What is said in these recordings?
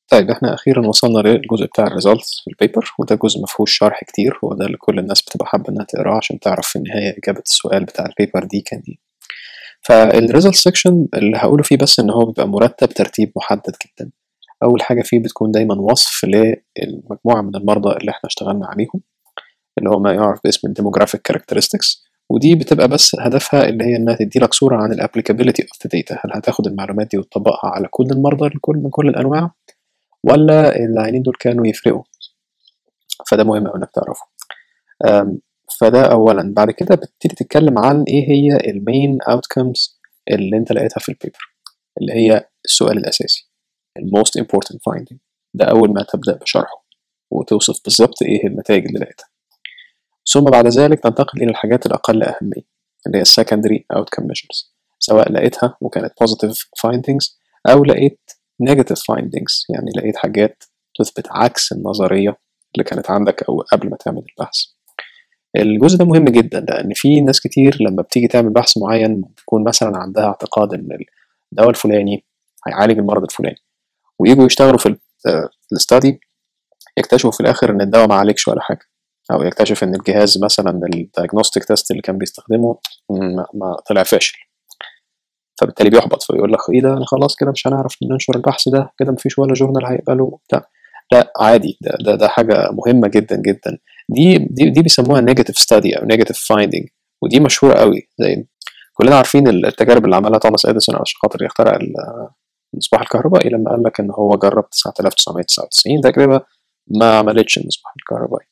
طيب احنا اخيرا وصلنا للجزء بتاع الريزلتس في البيبر وده جزء مفهوش شرح كتير هو ده اللي كل الناس بتبقى حابة انها تقراه عشان تعرف في النهاية اجابة السؤال بتاع البيبر دي كان ايه فالريزلت سيكشن اللي هقوله فيه بس ان هو بيبقى مرتب ترتيب محدد جدا اول حاجة فيه بتكون دايما وصف للمجموعة من المرضى اللي احنا اشتغلنا عليهم اللي هو ما يعرف باسم الديموغرافيك كاركترستكس ودي بتبقى بس هدفها اللي هي انها تدي لك صورة عن الابليكابيلتي اوف ذا داتا هل هتاخد المعلومات دي وتطبقها على كل المرضى لكل من كل الانواع ولا العينين دول كانوا يفرقوا فده مهم أوي انك تعرفه فده اولا بعد كده بتبتدي تتكلم عن ايه هي المين اوتكمز اللي انت لقيتها في البيبر اللي هي السؤال الاساسي الموست امبورتنت finding ده اول ما تبدا بشرحه وتوصف بالظبط ايه المنتائج اللي لقيتها ثم بعد ذلك تنتقل الى الحاجات الاقل اهميه اللي هي السكندري outcome measures سواء لقيتها وكانت positive findings او لقيت negative findings يعني لقيت حاجات تثبت عكس النظرية اللي كانت عندك أو قبل ما تعمل البحث الجزء ده مهم جدا لأن في ناس كتير لما بتيجي تعمل بحث معين بتكون مثلا عندها اعتقاد إن الدواء الفلاني هيعالج المرض الفلاني ويجوا يشتغلوا في الاستادي يكتشفوا في الآخر إن الدواء ما عالجش ولا حاجة أو يكتشف إن الجهاز مثلا الدايجنوستيك تيست اللي كان بيستخدمه ما طلع فاشل فبالتالي بيحبط فيقول لك ايه ده انا خلاص كده مش هنعرف ننشر البحث ده كده مفيش ولا جورنال هيقبله بتاع لا عادي ده, ده ده حاجه مهمه جدا جدا دي دي دي بيسموها نيجاتيف ستادي او نيجاتيف فايندينج ودي مشهوره قوي زي كلنا عارفين التجارب اللي عملها توماس اديسون عشان خاطر يخترع المصباح الكهربائي لما قال لك ان هو جرب 9999 تجربه ما عملتش المصباح الكهربائي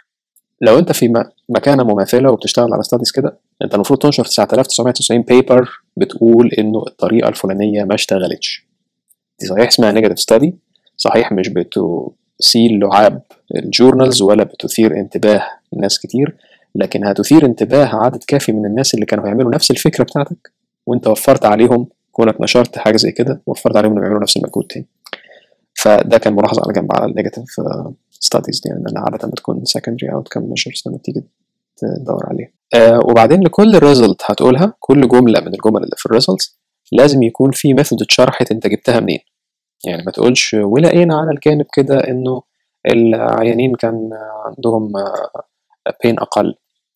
لو انت في مكانه مماثله وبتشتغل على ستاديز كده انت المفروض تنشر 9999 بيبر بتقول انه الطريقه الفلانيه ما اشتغلتش دي صحيح اسمها نيجاتيف ستادي صحيح مش بتثير لعاب الجورنالز ولا بتثير انتباه ناس كتير لكن هتثير انتباه عدد كافي من الناس اللي كانوا هيعملوا نفس الفكره بتاعتك وانت وفرت عليهم كونك نشرت حاجه زي كده وفرت عليهم انهم يعملوا نفس المجهود تاني فده كان ملاحظه على جنب على النيجاتيف ستاديز دي يعني انها عاده بتكون secondary outcome measures لما تيجي تدور عليها آه وبعدين لكل ريزلت هتقولها كل جمله من الجمل اللي في الريزلتس لازم يكون في ميثود اتشرحت انت جبتها منين يعني ما تقولش ولقينا على الجانب كده انه العيانين كان عندهم بين اقل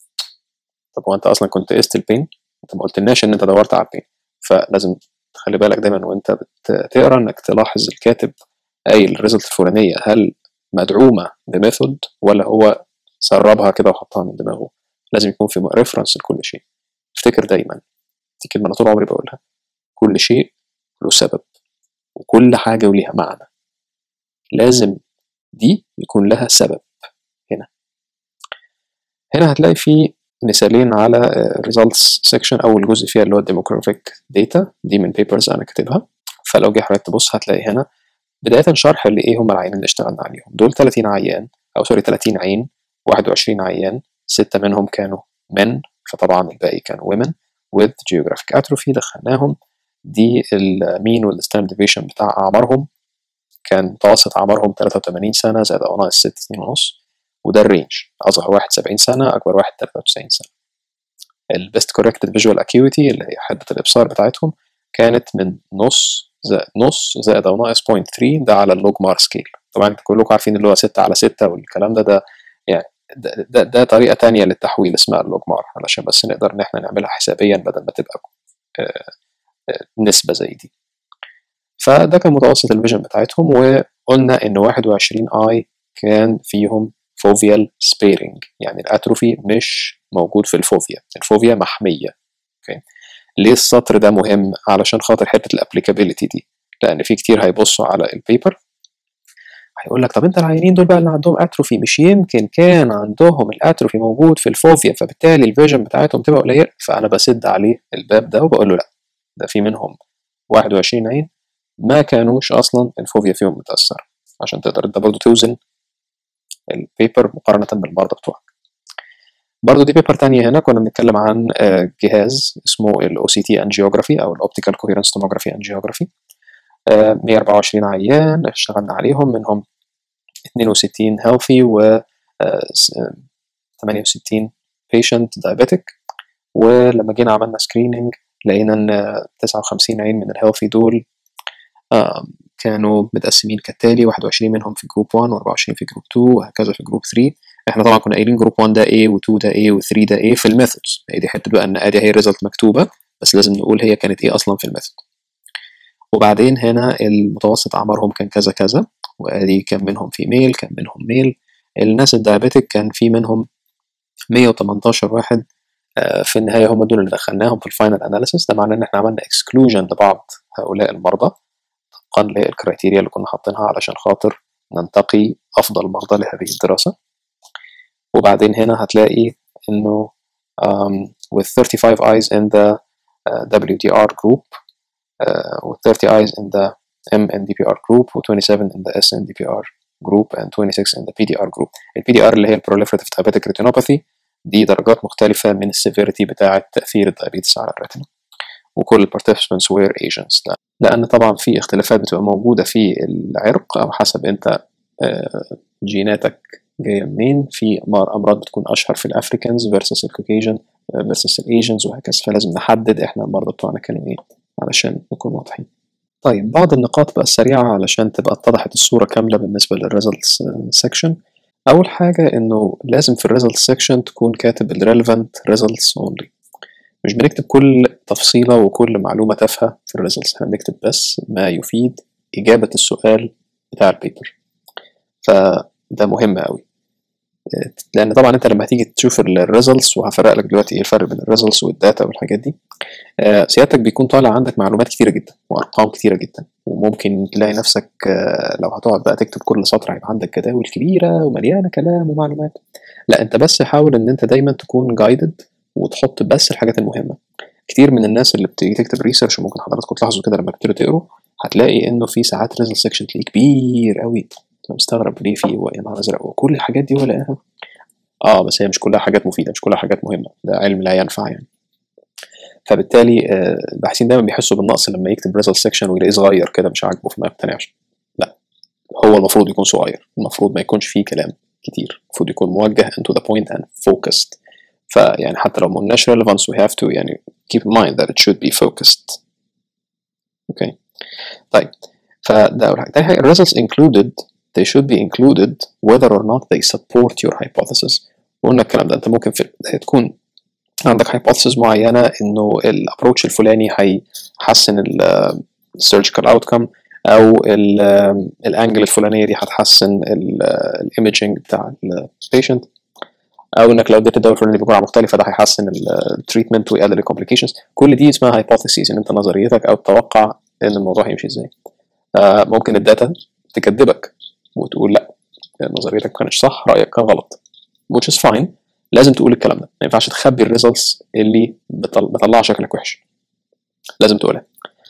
طب هو انت اصلا كنت قست البين انت ما قلتلناش ان انت دورت على البين فلازم تخلي بالك دايما وانت بتقرا انك تلاحظ الكاتب قايل الريزلت الفلانيه هل مدعومه بميثود ولا هو سربها كده وحطها من دماغه لازم يكون في ريفرنس لكل شيء افتكر دايما دي كلمه انا طول عمري بقولها كل شيء له سبب وكل حاجه وليها معنى لازم دي يكون لها سبب هنا هنا هتلاقي في مثالين على results section اول جزء فيها اللي هو demographic data دي من papers انا كاتبها فلو جه حضرتك تبص هتلاقي هنا بداية شرح لايه هم العيانين اللي اشتغلنا عليهم دول 30 عيان او سوري 30 عين 21 عيان ستة منهم كانوا men فطبعا الباقي كانوا women with geographic atrophy دخلناهم دي المين والستاند ديفيشن بتاع اعمارهم كان متوسط اعمارهم 83 سنه زائد او ناقص 6 سنين ونص وده الرينج اصغر واحد 70 سنه اكبر واحد 93 سنه البيست كوركتد فيجوال اكيوتي اللي هي حده الابصار بتاعتهم كانت من نص زائد نص زائد او ناقص 0.3 ده على اللوج مار سكيل طبعا انتوا كلكم عارفين اللي هو 6 على 6 والكلام ده ده يعني ده, ده, ده طريقه تانية للتحويل اسمها اللوج مار علشان بس نقدر ان احنا نعملها حسابيا بدل ما تبقى نسبه زي دي فده كان متوسط الفيجن بتاعتهم وقلنا ان 21 اي كان فيهم فوفيال سبيرنج يعني الاتروفي مش موجود في الفوفيا الفوفيا محميه اوكي ليه السطر ده مهم علشان خاطر حته الابليكابيلتي دي لان في كتير هيبصوا على البيبر هيقول لك طب انت العيانين دول بقى اللي عندهم اتروفي مش يمكن كان عندهم الاتروفي موجود في الفوفيا فبالتالي الفيجن بتاعتهم تبقى قليله فانا بسد عليه الباب ده وبقول له لا ده في منهم 21 عين ما كانوش اصلا الفوفيا فيهم متاثره عشان تقدر انت برضه توزن البيبر مقارنه بالمرضى بتوعك برضو دي بيبر تانية هنا كنا بنتكلم عن جهاز اسمه ال OCT angiography أو ال Optical Coherence Tomography Angiography 124 عيان اشتغلنا عليهم منهم 62 healthy و 68 patient diabetic ولما جينا عملنا سكريننج لقينا ان 59 عين من الهيلثي دول كانوا متقسمين كالتالي 21 منهم في جروب 1 و24 في جروب 2 وهكذا في جروب 3 احنا طبعا كنا قايلين جروب 1 ده A و2 ده A و3 ده A في الميثودز هي دي حته بقى ان ادي هي الريزلت مكتوبه بس لازم نقول هي كانت ايه اصلا في الميثود وبعدين هنا المتوسط اعمارهم كان كذا كذا وادي كان منهم فيميل كان منهم ميل الناس الدايابيتك كان في منهم 118 واحد في النهايه هم دول اللي دخلناهم في الفاينل اناليسيس ده معناه ان احنا عملنا اكسكلوجن لبعض هؤلاء المرضى طبقا للكرايتيريا اللي كنا حاطينها علشان خاطر ننتقي افضل مرضى لهذه الدراسه وبعدين هنا هتلاقي انه um, with 35 eyes in the uh, WDR group uh, with 30 eyes in the MNDPR group و 27 in the SNDPR group and 26 in the PDR group ال PDR اللي هي ال Proliferative Diabetic Retinopathy دي درجات مختلفة من السيفيريتي بتاعة تأثير الدايابيتس على الريتنا وكل ال participants were Asians لأن طبعا في اختلافات بتبقى موجودة في العرق أو حسب أنت جيناتك جاية منين في أمراض بتكون أشهر في الأفريكانز versus الكوكيجن versus الأيجنز وهكذا فلازم نحدد إحنا المرضى بتوعنا كانوا إيه علشان نكون واضحين طيب بعض النقاط بقى السريعة علشان تبقى اتضحت الصورة كاملة بالنسبة للريزلتس سيكشن أول حاجة إنه لازم في الريزلت سيكشن تكون كاتب ال relevant results only مش بنكتب كل تفصيلة وكل معلومة تافهة في الريزلتس احنا بنكتب بس ما يفيد إجابة السؤال بتاع البيبر فده مهم أوي لأن طبعا أنت لما هتيجي تشوف الريزلتس وهفرق لك دلوقتي إيه الفرق بين الريزلتس والداتا والحاجات دي سيادتك بيكون طالع عندك معلومات كتيرة جدا وأرقام كتيرة جدا وممكن تلاقي نفسك لو هتقعد بقى تكتب كل سطر هيبقى عندك جداول كبيرة ومليانة كلام ومعلومات لا أنت بس حاول إن أنت دايما تكون جايدد وتحط بس الحاجات المهمة كتير من الناس اللي بتيجي تكتب ريسيرش وممكن حضراتكم تلاحظوا كده لما بتبتدوا تقروا هتلاقي انه في ساعات ريزلت سيكشن تلاقيه كبير قوي انت مستغرب ليه في يا نهار ازرق وكل الحاجات دي ولا اه بس هي مش كلها حاجات مفيده مش كلها حاجات مهمه ده علم لا ينفع يعني فبالتالي الباحثين دايما بيحسوا بالنقص لما يكتب ريزلت سيكشن ويلاقيه صغير كده مش عاجبه فما يقتنعش لا هو المفروض يكون صغير المفروض ما يكونش فيه كلام كتير المفروض يكون موجه into the point and focused فيعني حتى لو ما قلناش relevance we have to يعني keep in mind that it should be focused اوكي okay. طيب فده اول حاجه تاني حاجه results included they should be included whether or not they support your hypothesis وقلنا الكلام ده انت ممكن في تكون عندك hypothesis معينه انه الابروتش الفلاني هيحسن السيرجيكال اوتكم او الانجل الفلانيه دي هتحسن الايمجنج بتاع البيشنت او انك لو اديت الدواء الفلاني بجرعه مختلفه ده هيحسن التريتمنت ويقلل الكومبليكيشنز كل دي اسمها هايبوثيسيز ان انت نظريتك او تتوقع ان الموضوع هيمشي ازاي آه ممكن الداتا تكذبك وتقول لا نظريتك ما كانتش صح رايك كان غلط which is fine لازم تقول الكلام ده ما ينفعش تخبي الريزلتس اللي بطل... بطلع شكلك وحش لازم تقولها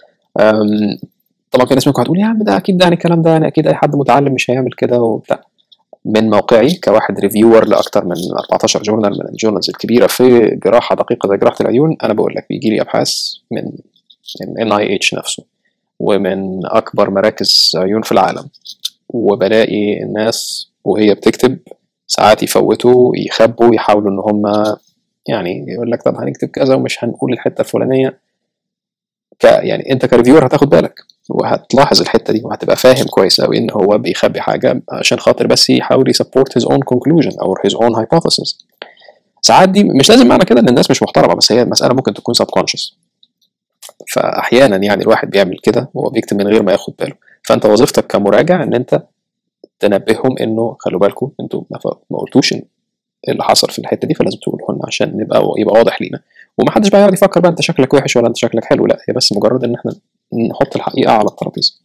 طبعا في ناس ممكن هتقول يا عم ده اكيد ده يعني الكلام ده يعني اكيد اي حد متعلم مش هيعمل كده وبتاع من موقعي كواحد ريفيور لاكثر من 14 جورنال من الجورنالز الكبيره في جراحه دقيقه زي جراحه العيون انا بقول لك بيجي لي ابحاث من ان اي اتش نفسه ومن اكبر مراكز عيون في العالم وبلاقي الناس وهي بتكتب ساعات يفوتوا يخبوا يحاولوا ان هم يعني يقول لك طب هنكتب كذا ومش هنقول الحته الفلانيه ك يعني انت كريفيور هتاخد بالك وهتلاحظ الحته دي وهتبقى فاهم كويس قوي ان هو بيخبي حاجه عشان خاطر بس يحاول يسبورت هيز اون كونكلوجن او هيز اون هايبوثيسيس ساعات دي مش لازم معنى كده ان الناس مش محترمه بس هي المساله ممكن تكون سب كونشس فاحيانا يعني الواحد بيعمل كده وهو بيكتب من غير ما ياخد باله فانت وظيفتك كمراجع ان انت تنبههم انه خلوا بالكم انتوا ما قلتوش اللي حصل في الحته دي فلازم تقولوا لنا عشان نبقى يبقى واضح لينا ومحدش بقى يقعد يفكر بقى انت شكلك وحش ولا انت شكلك حلو لا هي بس مجرد ان احنا نحط الحقيقه على الترابيزه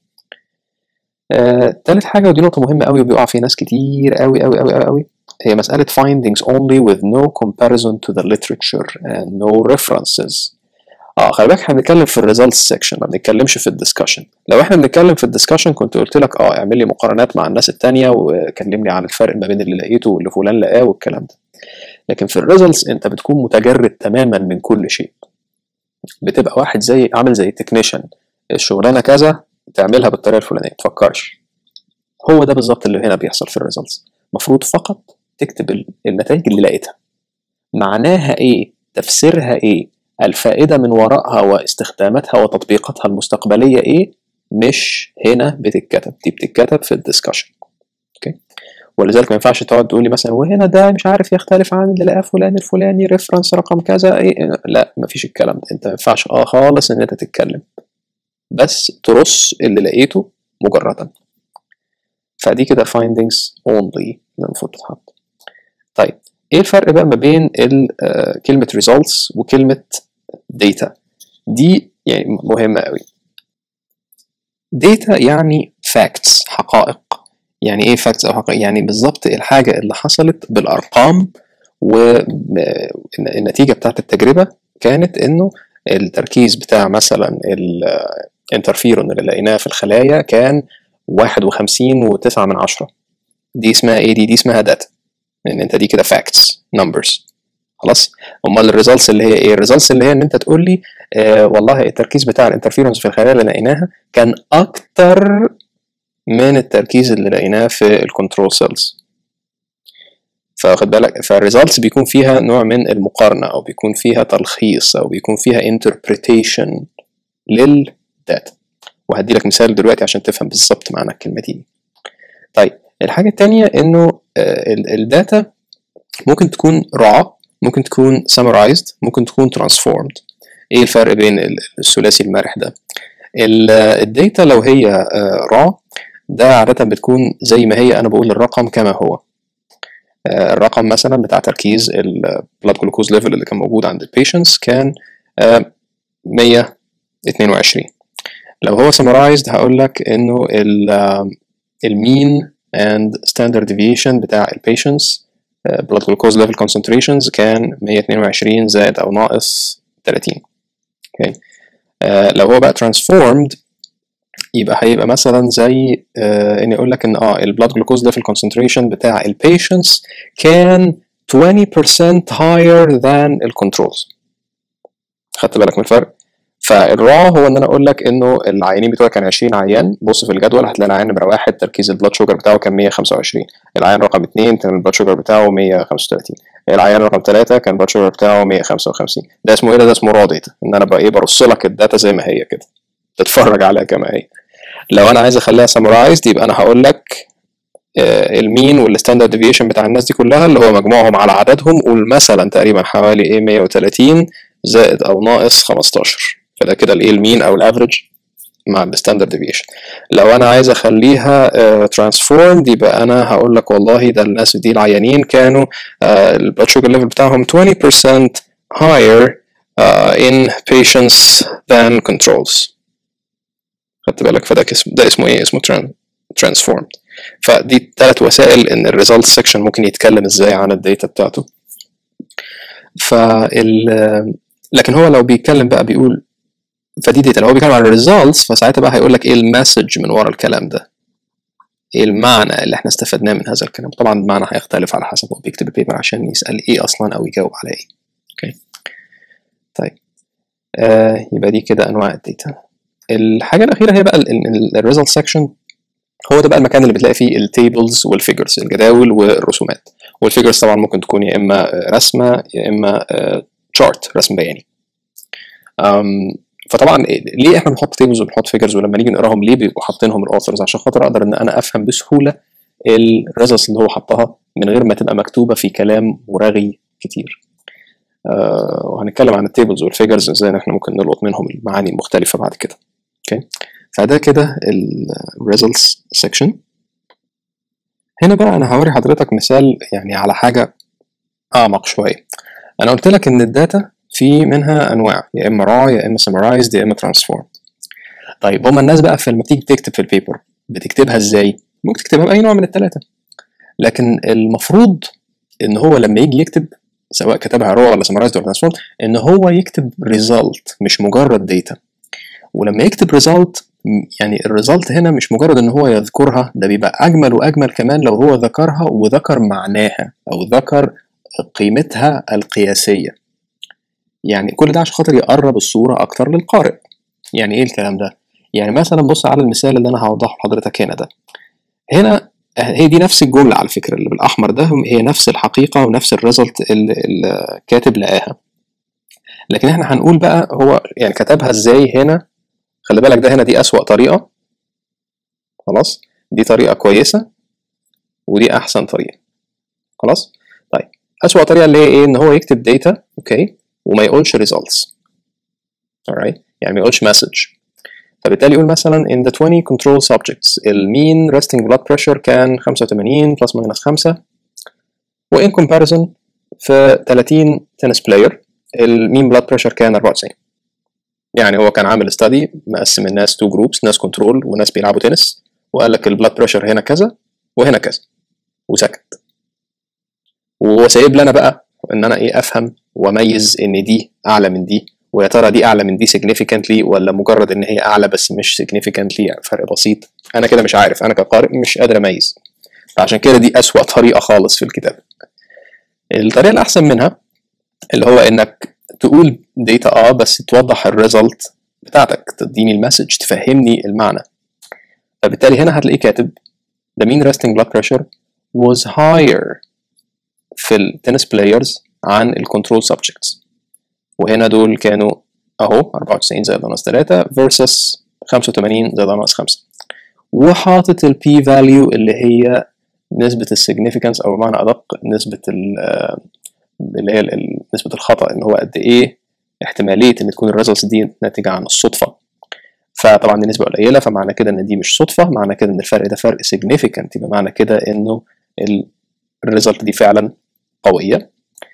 آه، تالت حاجه ودي نقطه مهمه قوي وبيقع فيها ناس كتير قوي قوي قوي قوي هي مساله findings only with no comparison to the literature and no references اه خلي بالك احنا بنتكلم في الريزلتس سيكشن ما بنتكلمش في الدسكشن لو احنا بنتكلم في الدسكشن كنت قلت لك اه اعمل لي مقارنات مع الناس التانية وكلمني عن الفرق ما بين اللي لقيته واللي فلان لقاه والكلام ده لكن في الريزلتس انت بتكون متجرد تماما من كل شيء بتبقى واحد زي عامل زي تكنيشن الشغلانه كذا تعملها بالطريقه الفلانيه تفكرش هو ده بالظبط اللي هنا بيحصل في الريزلتس المفروض فقط تكتب النتائج اللي لقيتها معناها ايه تفسيرها ايه الفائده من وراءها واستخداماتها وتطبيقاتها المستقبليه ايه مش هنا بتتكتب دي بتتكتب في الدسكشن اوكي ولذلك ما ينفعش تقعد تقول لي مثلا وهنا ده مش عارف يختلف عن اللي لقاه فلان الفلاني ريفرنس رقم كذا ايه لا مفيش الكلام ده انت ما ينفعش اه خالص ان انت تتكلم بس ترص اللي لقيته مجردا فدي كده findings only اللي المفروض تتحط طيب ايه الفرق بقى ما بين كلمة results وكلمة data دي يعني مهمة قوي data يعني facts حقائق يعني ايه facts او حقائق يعني بالظبط الحاجة اللي حصلت بالارقام والنتيجة بتاعت التجربة كانت انه التركيز بتاع مثلا الانترفيرون اللي لقيناه في الخلايا كان واحد وخمسين وتسعة من عشرة دي اسمها ايه دي دي اسمها داتا لان انت دي كده facts numbers خلاص امال الريزلتس اللي هي ايه الريزلتس اللي هي ان انت تقول لي آه والله التركيز بتاع الانترفيرنس في الخلايا اللي لقيناها كان اكتر من التركيز اللي لقيناه في الكنترول سيلز فاخد بالك فالريزلتس بيكون فيها نوع من المقارنه او بيكون فيها تلخيص او بيكون فيها interpretation للداتا وهدي لك مثال دلوقتي عشان تفهم بالظبط معنى الكلمه دي طيب الحاجه الثانيه انه الداتا ممكن تكون raw ممكن تكون summarized ممكن تكون transformed ايه الفرق بين الثلاثي المرح ده الداتا لو هي raw ده عادة بتكون زي ما هي أنا بقول الرقم كما هو الرقم مثلا بتاع تركيز البلاد جلوكوز ليفل اللي كان موجود عند البيشنتس كان 122 لو هو summarized هقول لك انه المين and standard deviation بتاع البيشنتس blood glucose level concentrations كان 122 زائد او ناقص 30 اوكي okay. uh, لو هو بقى transformed يبقى هيبقى مثلا زي uh, اني اقول لك ان اه البلاد جلوكوز ليفل concentration بتاع البيشنتس كان 20% higher than الكنترولز خدت بالك من الفرق فالرا هو ان انا اقول لك انه العيانين بتوعي كان 20 عيان بص في الجدول هتلاقي العيان نمره واحد تركيز البلاد شوجر بتاعه كان 125 العيان رقم اثنين كان البلاد شوجر بتاعه 135 العيان رقم ثلاثة كان البلاد شوجر بتاعه 155 ده اسمه ايه ده, ده اسمه را داتا ان انا بقى ايه برص لك الداتا زي ما هي كده تتفرج عليها كما هي لو انا عايز اخليها سامرايزد يبقى انا هقول لك آه المين والستاندرد ديفيشن بتاع الناس دي كلها اللي هو مجموعهم على عددهم قول مثلا تقريبا حوالي ايه 130 زائد او ناقص 15 فده كده الايه المين او الافريج مع الستاندرد ديفيشن لو انا عايز اخليها ترانسفورمد uh, يبقى انا هقول لك والله ده الناس دي العيانين كانوا البلاد شوجر ليفل بتاعهم 20% higher uh, in patients than controls خدت بالك فده اسم ده اسمه ايه اسمه ترانسفورمد فدي ثلاث وسائل ان الريزلت سيكشن ممكن يتكلم ازاي عن الداتا بتاعته فال لكن هو لو بيتكلم بقى بيقول فدي داتا لو هو بيتكلم عن الريزلتس فساعتها بقى هيقول لك ايه المسج من ورا الكلام ده ايه المعنى اللي احنا استفدناه من هذا الكلام طبعا المعنى هيختلف على حسب هو بيكتب البيبر عشان يسال ايه اصلا او يجاوب على ايه اوكي طيب آه يبقى دي كده انواع الداتا الحاجه الاخيره هي بقى الريزلت سيكشن هو ده بقى المكان اللي بتلاقي فيه التيبلز والفيجرز الجداول والرسومات والفيجرز طبعا ممكن تكون يا اما رسمه يا اما تشارت رسم بياني فطبعا ليه احنا بنحط تيبلز وبنحط فيجرز ولما نيجي نقراهم ليه بيبقوا حاطينهم الاوثرز عشان خاطر اقدر ان انا افهم بسهوله الريزلتس اللي هو حطها من غير ما تبقى مكتوبه في كلام مرغي كتير آه وهنتكلم عن التيبلز والفيجرز ازاي احنا ممكن نلقط منهم المعاني المختلفه بعد كده اوكي فده كده الريزلتس سيكشن هنا بقى انا هوري حضرتك مثال يعني على حاجه اعمق شويه انا قلت لك ان الداتا في منها انواع يا اما raw يا اما summarized يا اما transformed طيب هما الناس بقى في لما تيجي تكتب في البيبر بتكتبها ازاي ممكن تكتبها باي نوع من الثلاثه لكن المفروض ان هو لما يجي يكتب سواء كتبها raw ولا summarized ولا transformed ان هو يكتب result مش مجرد data ولما يكتب result يعني الريزلت هنا مش مجرد ان هو يذكرها ده بيبقى اجمل واجمل كمان لو هو ذكرها وذكر معناها او ذكر قيمتها القياسيه يعني كل ده عشان خاطر يقرب الصوره اكتر للقارئ يعني ايه الكلام ده يعني مثلا بص على المثال اللي انا هوضحه لحضرتك هنا ده هنا هي دي نفس الجمله على فكره اللي بالاحمر ده هي نفس الحقيقه ونفس الريزلت اللي الكاتب لقاها لكن احنا هنقول بقى هو يعني كتبها ازاي هنا خلي بالك ده هنا دي اسوأ طريقه خلاص دي طريقه كويسه ودي احسن طريقه خلاص طيب اسوأ طريقه اللي هي ايه ان هو يكتب داتا اوكي وما يقولش results alright يعني ما يقولش message فبالتالي يقول مثلا in the 20 control subjects المين resting blood pressure كان 85 plus minus 5 و in comparison في 30 tennis player المين blood pressure كان 94 يعني هو كان عامل استادي مقسم الناس تو جروبس ناس كنترول وناس بيلعبوا تنس وقال لك البلاد بريشر هنا كذا وهنا كذا وسكت وهو سايب لي انا بقى ان انا ايه افهم واميز ان دي اعلى من دي ويا ترى دي اعلى من دي significantly ولا مجرد ان هي اعلى بس مش significantly يعني فرق بسيط انا كده مش عارف انا كقارئ مش قادر اميز فعشان كده دي اسوأ طريقه خالص في الكتابه الطريقه الاحسن منها اللي هو انك تقول داتا اه بس توضح الريزلت بتاعتك تديني المسج تفهمني المعنى فبالتالي هنا هتلاقيه كاتب the mean resting blood pressure was higher في التنس بلايرز عن الكنترول subjects وهنا دول كانوا اهو 94 زائد ناقص 3 versus 85 زائد ناقص 5 وحاطط البي فاليو اللي هي نسبة السيجنيفيكانس أو بمعنى أدق نسبة اللي هي نسبة الخطأ إن هو قد إيه احتمالية إن تكون الريزلتس دي ناتجة عن الصدفة فطبعا دي نسبة قليلة فمعنى كده إن دي مش صدفة معنى كده إن الفرق ده فرق significant يبقى معنى كده إنه الريزلت دي فعلا قوية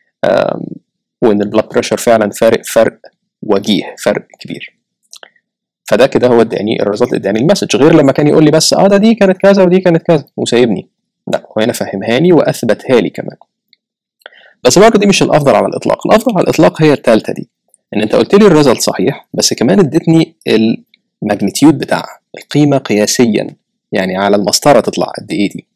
وإن البلاد بريشر فعلا فارق فرق وجيه فرق كبير فده كده هو اداني الريزلت اداني المسج غير لما كان يقول لي بس اه ده دي كانت كذا ودي كانت كذا وسايبني لا هو هنا فهمهاني واثبتها لي كمان بس برضه دي مش الافضل على الاطلاق الافضل على الاطلاق هي الثالثه دي ان انت قلت لي الريزلت صحيح بس كمان اديتني الماجنتيود بتاعها القيمه قياسيا يعني على المسطره تطلع قد ايه دي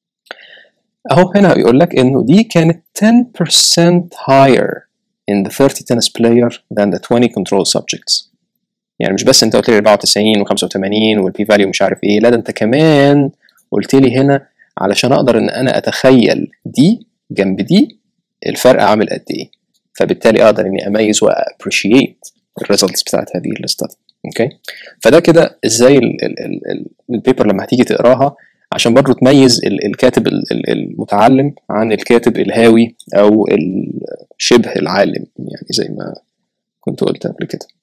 اهو هنا بيقول لك انه دي كانت 10% higher in the 30 tennis player than the 20 control subjects يعني مش بس انت قلت لي 94 و85 والبي فاليو مش عارف ايه لا ده انت كمان قلت لي هنا علشان اقدر ان انا اتخيل دي جنب دي الفرق عامل قد ايه فبالتالي اقدر اني اميز وابريشيت الريزلتس بتاعت هذه الاستادي اوكي فده كده ازاي البيبر لما هتيجي تقراها عشان برضه تميز الكاتب المتعلم عن الكاتب الهاوي او شبه العالم يعني زي ما كنت قلت قبل كده